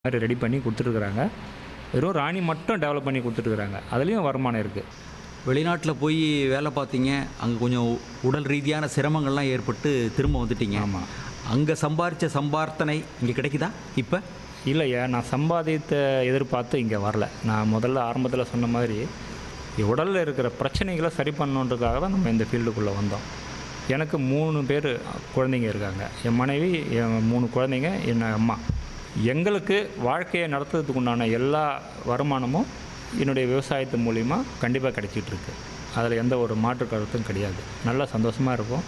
மாதிரி ரெடி பண்ணி கொடுத்துட்ருக்குறாங்க வெறும் ராணி மட்டும் டெவலப் பண்ணி கொடுத்துட்ருக்குறாங்க அதுலேயும் வருமானம் இருக்குது வெளிநாட்டில் போய் வேலை பார்த்தீங்க அங்கே கொஞ்சம் உடல் ரீதியான சிரமங்கள்லாம் ஏற்பட்டு திரும்ப வந்துட்டீங்க ஆமாம் அங்கே சம்பாரித்த சம்பார்த்தனை இங்கே கிடைக்குதா இப்போ இல்லையா நான் சம்பாதித்த எதிர்பார்த்து இங்கே வரல நான் முதல்ல ஆரம்பத்தில் சொன்ன மாதிரி உடலில் இருக்கிற பிரச்சனைகளை சரி பண்ணணுன்றதுக்காக தான் நம்ம இந்த ஃபீல்டுக்குள்ளே வந்தோம் எனக்கு மூணு பேர் குழந்தைங்க இருக்காங்க என் மனைவி என் மூணு குழந்தைங்க என் அம்மா எங்களுக்கு வாழ்க்கையை நடத்துறதுக்கு உண்டான எல்லா வருமானமும் என்னுடைய விவசாயத்து மூலிமா கண்டிப்பாக கிடைச்சிட்டு இருக்கு அதில் எந்த ஒரு மாற்று கருத்தும் கிடையாது நல்லா சந்தோஷமாக இருக்கும்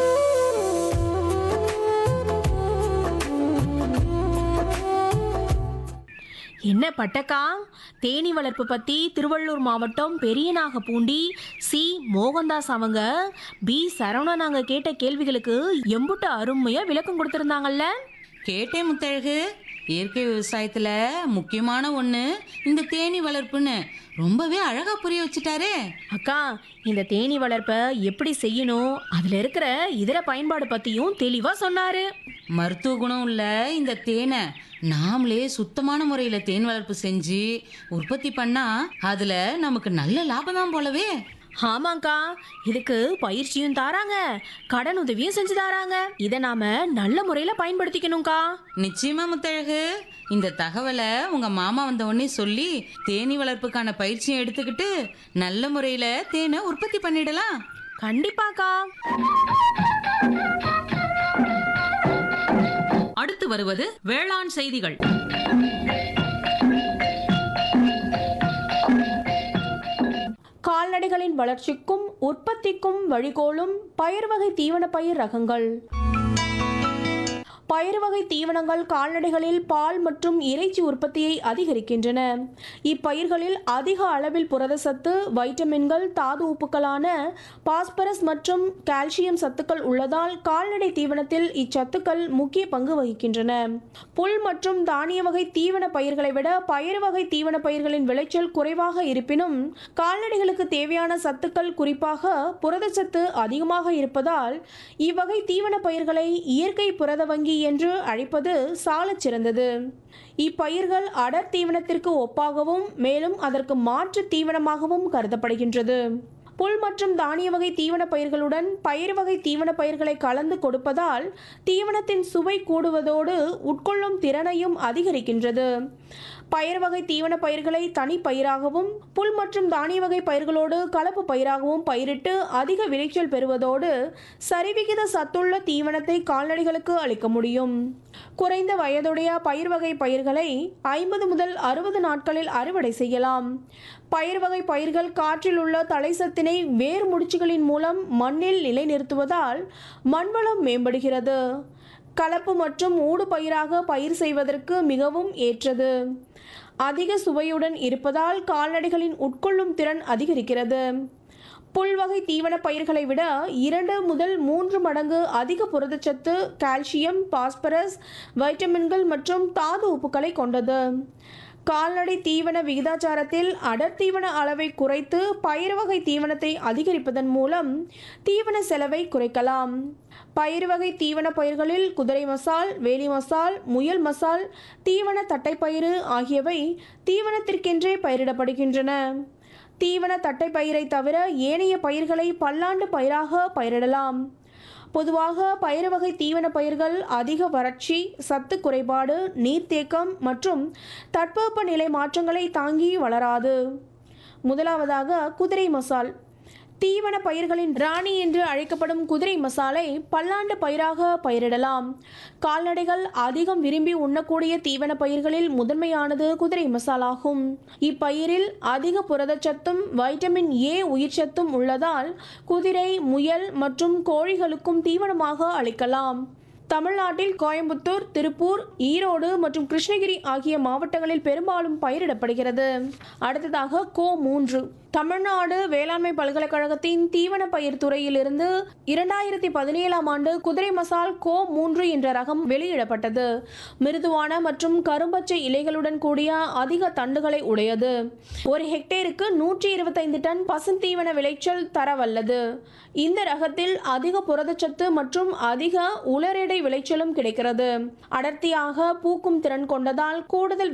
என்ன பட்டக்கா தேனி வளர்ப்பு பத்தி திருவள்ளூர் மாவட்டம் பெரியநாகப்பூண்டி சி மோகன்தாஸ் அவங்க பி சரவணன் நாங்க கேட்ட கேள்விகளுக்கு எம்புட்டு அருமையா விளக்கம் கொடுத்திருந்தாங்கல்ல கேட்டேன் முத்தழகு இயற்கை விவசாயத்துல முக்கியமான ஒண்ணு இந்த தேனி வளர்ப்புன்னு ரொம்பவே அழகா புரிய வச்சுட்டாரே அக்கா இந்த தேனி வளர்ப்பை எப்படி செய்யணும் அதுல இருக்கிற இதர பயன்பாடு பத்தியும் தெளிவா சொன்னாரு மருத்துவ குணம் உள்ள இந்த தேனை நாமளே சுத்தமான முறையில தேன் வளர்ப்பு செஞ்சு உற்பத்தி பண்ணா அதுல நமக்கு நல்ல லாபம் தான் போலவே ஆமாக்கா இதுக்கு பயிற்சியும் தாராங்க கடன் உதவியும் செஞ்சு தாராங்க இதை நாம நல்ல முறையில பயன்படுத்திக்கணும்க்கா நிச்சயமா முத்தழகு இந்த தகவலை உங்க மாமா வந்த உடனே சொல்லி தேனி வளர்ப்புக்கான பயிற்சியும் எடுத்துக்கிட்டு நல்ல முறையில தேனை உற்பத்தி பண்ணிடலாம் கண்டிப்பாக்கா அடுத்து வருவது வேளாண் செய்திகள் கால்நடைகளின் வளர்ச்சிக்கும் உற்பத்திக்கும் வழிகோலும் பயிர் வகை தீவன பயிர் ரகங்கள் பயிர் வகை தீவனங்கள் கால்நடைகளில் பால் மற்றும் இறைச்சி உற்பத்தியை அதிகரிக்கின்றன இப்பயிர்களில் அதிக அளவில் புரதச்சத்து வைட்டமின்கள் தாது உப்புக்களான பாஸ்பரஸ் மற்றும் கால்சியம் சத்துக்கள் உள்ளதால் கால்நடை தீவனத்தில் இச்சத்துக்கள் முக்கிய பங்கு வகிக்கின்றன புல் மற்றும் தானிய வகை தீவன பயிர்களை விட பயிர் வகை தீவன பயிர்களின் விளைச்சல் குறைவாக இருப்பினும் கால்நடைகளுக்கு தேவையான சத்துக்கள் குறிப்பாக புரதச்சத்து அதிகமாக இருப்பதால் இவ்வகை தீவன பயிர்களை இயற்கை புரத வங்கி என்று அழைப்பது சாலச் சிறந்தது இப்பயிர்கள் அடர் தீவனத்திற்கு ஒப்பாகவும் மேலும் அதற்கு மாற்று தீவனமாகவும் கருதப்படுகின்றது புல் மற்றும் தானிய வகை தீவன பயிர்களுடன் பயிர் வகை தீவன பயிர்களை கலந்து கொடுப்பதால் தீவனத்தின் சுவை கூடுவதோடு உட்கொள்ளும் திறனையும் அதிகரிக்கின்றது பயிர் வகை தீவன பயிர்களை தனி பயிராகவும் புல் மற்றும் தானிய வகை பயிர்களோடு கலப்பு பயிராகவும் பயிரிட்டு அதிக விளைச்சல் பெறுவதோடு சரிவிகித சத்துள்ள தீவனத்தை கால்நடைகளுக்கு அளிக்க முடியும் குறைந்த வயதுடைய பயிர் வகை பயிர்களை ஐம்பது முதல் அறுபது நாட்களில் அறுவடை செய்யலாம் பயிர் வகை பயிர்கள் காற்றில் உள்ள தலைசத்தினை வேர் முடிச்சுகளின் மூலம் மண்ணில் நிலைநிறுத்துவதால் மண்வளம் மேம்படுகிறது கலப்பு மற்றும் ஊடு பயிராக பயிர் செய்வதற்கு மிகவும் ஏற்றது அதிக சுவையுடன் இருப்பதால் கால்நடைகளின் உட்கொள்ளும் திறன் அதிகரிக்கிறது புல்வகை தீவன பயிர்களை விட இரண்டு முதல் மூன்று மடங்கு அதிக புரதச்சத்து கால்சியம் பாஸ்பரஸ் வைட்டமின்கள் மற்றும் தாது உப்புக்களை கொண்டது கால்நடை தீவன விகிதாச்சாரத்தில் அடர் தீவன அளவை குறைத்து பயிர் வகை தீவனத்தை அதிகரிப்பதன் மூலம் தீவன செலவை குறைக்கலாம் பயிர் வகை தீவன பயிர்களில் குதிரை மசால் வேலி மசால் முயல் மசால் தீவன தட்டைப்பயிறு ஆகியவை தீவனத்திற்கென்றே பயிரிடப்படுகின்றன தீவன தட்டைப்பயிரை தவிர ஏனைய பயிர்களை பல்லாண்டு பயிராக பயிரிடலாம் பொதுவாக பயிர் வகை தீவன பயிர்கள் அதிக வறட்சி சத்து குறைபாடு நீர்த்தேக்கம் மற்றும் தட்பவெப்பநிலை மாற்றங்களை தாங்கி வளராது முதலாவதாக குதிரை மசால் தீவன பயிர்களின் ராணி என்று அழைக்கப்படும் குதிரை மசாலை பல்லாண்டு பயிராக பயிரிடலாம் கால்நடைகள் அதிகம் விரும்பி உண்ணக்கூடிய தீவன பயிர்களில் முதன்மையானது குதிரை மசாலாகும் இப்பயிரில் அதிக புரதச்சத்தும் வைட்டமின் ஏ உயிர்ச்சத்தும் உள்ளதால் குதிரை முயல் மற்றும் கோழிகளுக்கும் தீவனமாக அளிக்கலாம் தமிழ்நாட்டில் கோயம்புத்தூர் திருப்பூர் ஈரோடு மற்றும் கிருஷ்ணகிரி ஆகிய மாவட்டங்களில் பெரும்பாலும் பயிரிடப்படுகிறது அடுத்ததாக கோ மூன்று தமிழ்நாடு வேளாண்மை பல்கலைக்கழகத்தின் தீவன பயிர் துறையிலிருந்து இரண்டாயிரத்தி பதினேழாம் ஆண்டு குதிரை மசால் கோ மூன்று என்ற ரகம் வெளியிடப்பட்டது மிருதுவான மற்றும் கரும்பச்சை இலைகளுடன் கூடிய அதிக தண்டுகளை உடையது ஒரு ஹெக்டேருக்கு நூற்றி இருபத்தைந்து டன் பசுந்தீவன விளைச்சல் தரவல்லது இந்த ரகத்தில் அதிக புரதச்சத்து மற்றும் அதிக உலரெடை விளைச்சலும் கிடைக்கிறது அடர்த்தியாக பூக்கும் திறன் கொண்டதால் கூடுதல்